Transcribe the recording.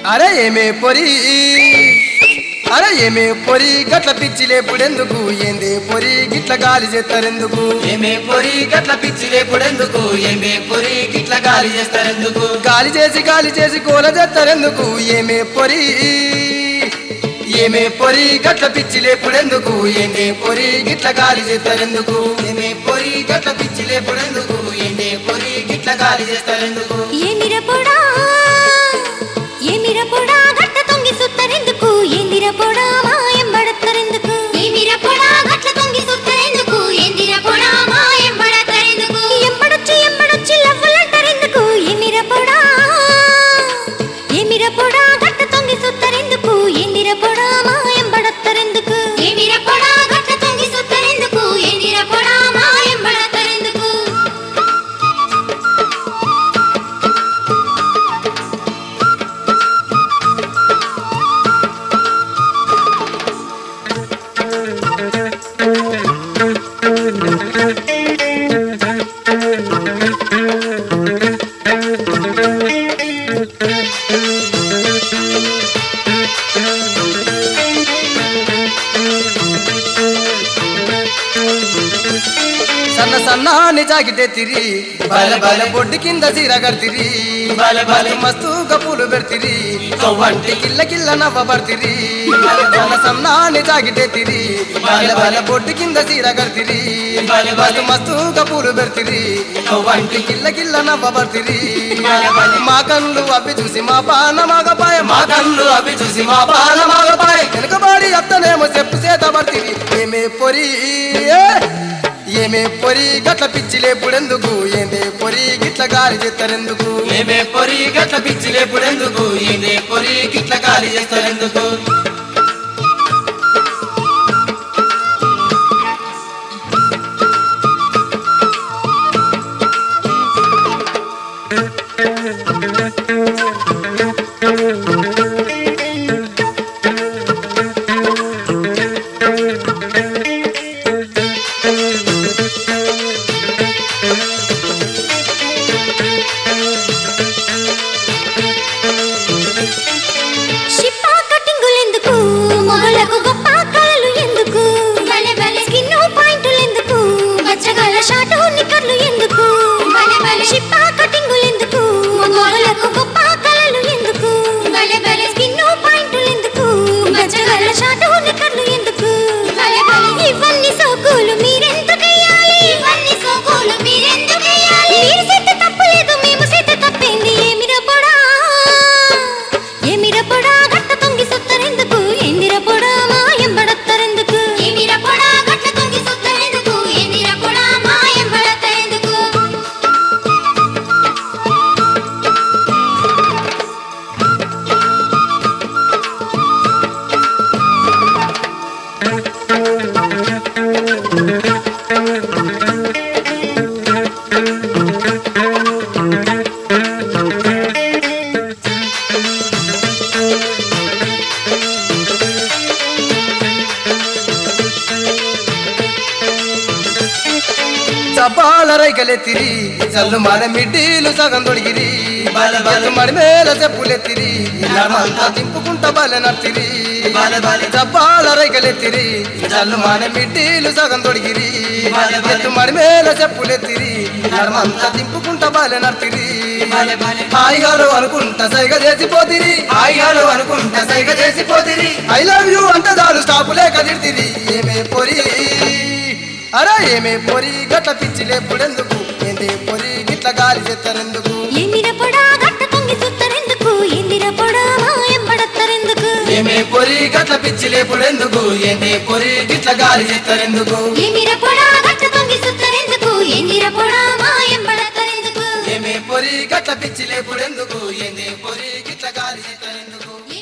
అరే ఏమే పొరి అరే ఏమే పొరి గట్ల పిచ్చి లేపుడెందుకు ఏందే పొరి గిట్ల గాలి చేస్తారెందుకు ఏమే పొరి గట్ల పిచ్చి లేపుడెందుకు ఏమే పొరి గిట్ల గాలి చేస్తారెందుకు గాలి చేసి గాలి చేసి గోల చేస్తారెందుకు ఏమే పొరి ఏమే పొరి గట్ల పిచ్చి లేపుడెందుకు ఏందే పొరి గిట్ల గాలి చేస్తారెందుకు ఏమే పొరి గట్ల పిచ్చి లేపుడెందుకు ఏమే పొరి గిట్ల గాలి చేస్తారెందుకు ఏమిరపొడా ఏమిరపొడా గట్ట తొంగి సుత్తరెందుకు ఏందిరపొడా మాయం పడత్తరెందుకు ఏమిరపొడా గట్ల తొంగి సుత్తరెందుకు ఏందిరపొడా మాయం పడత్తరెందుకు ఎంబడొచ్చి ఎంబడొచ్చి లవ్వులంటారెందుకు ఏమిరపొడా ఏమిరపొడా గట్ట తొంగి సుత్తరెందుకు ఏందిరపొడా మాయం పడత్తరెందుకు ఏమిరపొడా గట్ట తొంగి సుత్తరెందుకు ఏందిరపొడా మాయం పడత్తరెందుకు సన్న సన్నాని జాగితే తిరి బల బల బొడ్డు కింద సీర కడితిరి బల బల మస్తు కప్పులు పెడతిరి కొవ్వంటి కిల్ల కిల్ల నవ్వ పడితిరి సన్న సన్నాని జాగితే తిరి బల బల బొడ్డు కింద సీర కడితిరి బల బల మస్తు మస్తు కప్పులు పెడతిరి కొవ్వంటి కిల్ల కిల్ల నవ్వ పడితిరి బల బల మా కన్నులు అవి చూసి మా పాన మాగపాయ మా కళ్ళు అవి చూసి మా పాల మాగపాయ వెనుకబాడి అత్తనేమో చెప్పు చేత పడితిరి ఏమే పొరి ఏ? ఏమే పొరి గట్ల పిచ్చి లేపుడెందుకు ఏందే పొరి గిట్ల గాలి చేస్తారెందుకు ఏమే పొరి గట్ల పిచ్చి లేపుడెందుకు ఏమే పొరి గిట్ల గాలి చేస్తారెందుకు షిప్పా కటింగులెందుకు మొగలకు గొప్ప కళలు ఎందుకు బలె బలె స్కిన్ పాయింట్లు ఎందుకు బచ్చగల షాటు నిక్కర్లు ఎందుకు బలె బలె షిప్పా కటింగులెందుకు మొగలకు గొప్ప కళలు ఎందుకు బలె బలె స్కిన్ పాయింట్లు ఎందుకు బచ్చగల షాటు నిక్కర్లు ఎందుకు బలె బలె ఇవన్నీ సోకులు మీరెందుకయ్యాలి ఇవన్నీ సోకులు మీరెందుకయ్యాలి మీరు సెట్ తప్పలేదు మేము సెట్ తప్పింది ఏమిరా పొడా ఏమిర పొడా గట్ట తొంగి సుత్తరెందుకు ఏందిర పొడా మాయం పడత్తరెందుకు ఏమిర పొడా గట్ట తొంగి సుత్తరెందుకు ఏందిర పొడా మాయం పడత్తరెందుకు చప్పాల రైకలెత్తిరి చల్లు మన మిడ్డీలు సగం తొడిగిరి బల బల మడి మేల చెప్పులెత్తిరి నడమంతా దింపుకుంటా బల నర్తిరి బల బల చప్పాల రైకలెత్తిరి చల్లు మన మిడ్డీలు సగం తొడిగిరి బల బల ఎత్తు మడి మేల చెప్పులెత్తిరి నడమంతా దింపుకుంటా బల నర్తిరి బల బల హాయిగారు అనుకుంటా సైగ చేసిపోతిరి హాయిగాలు అనుకుంటా సైగ చేసిపోతిరి ఐ లవ్ యూ అంటే చాలు స్టాపు లేక తిడితిరి ఏమే పొరి అరే ఏమే పొరి గట్ల పిచ్చి లేపుడెందుకు ఏందే పొరి గిట్ల గాలి చెత్తరెందుకు ఏమిర పొడా గట్ట తొంగి సుత్తరెందుకు ఏందిర పొడా మాయం పడత్తరెందుకు ఏమే పొరి గట్ల పిచ్చి లేపుడెందుకు ఏమే పొరి గిట్ల గాలి చేస్తారెందుకు ఏమిర పొడా గట్ట తొంగి సుత్తరెందుకు ఏందిర పొడా మాయం పడత్తరెందుకు ఏమే పొరి గట్ల పిచ్చి లేపుడెందుకు ఏందే పొరి గిట్ల గాలి చెత్తరెందుకు